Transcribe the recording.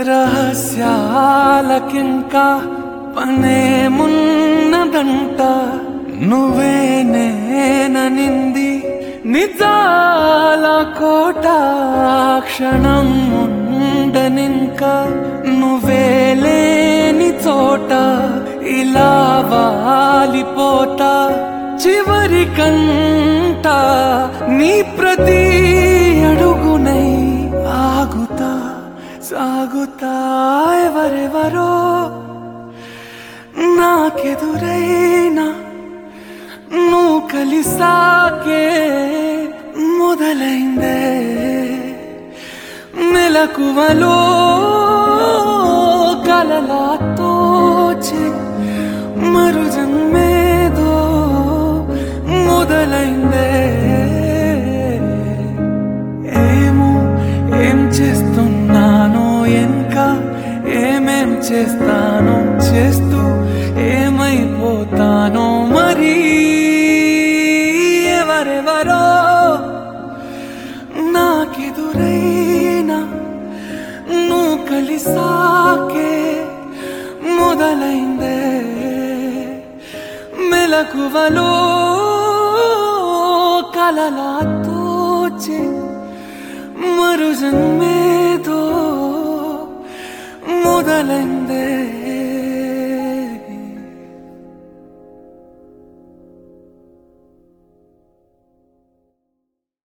రహస్యాలకింకా పనేమున్నదంట నువ్వే నేననింది నిజాల కోట క్షణం ఉండనింకా నువ్వే లేని చోట ఇలా వాలిపోతా చివరి కంట నీ ప్రతి అడుగునై ఆగుతా సాగుతా ఎవరెవరో నాకెదురైనా నువ్వు కలిసాకే మొదలైందే మెలకువలో కలలా తోచి మరు జన్మేదో మొదలైందే ఏమో ఏం చేస్తున్నానో ఇంకా ఏమేం చేస్తానో చేస్తూ ఏమైపోతానో మరి ఎవరెవరో నాకెదురైనా నువ్వు కలిసాకే మొదలైందే మెలకువలో కలలా తోచి మరు జన్మేదో మొదలైందే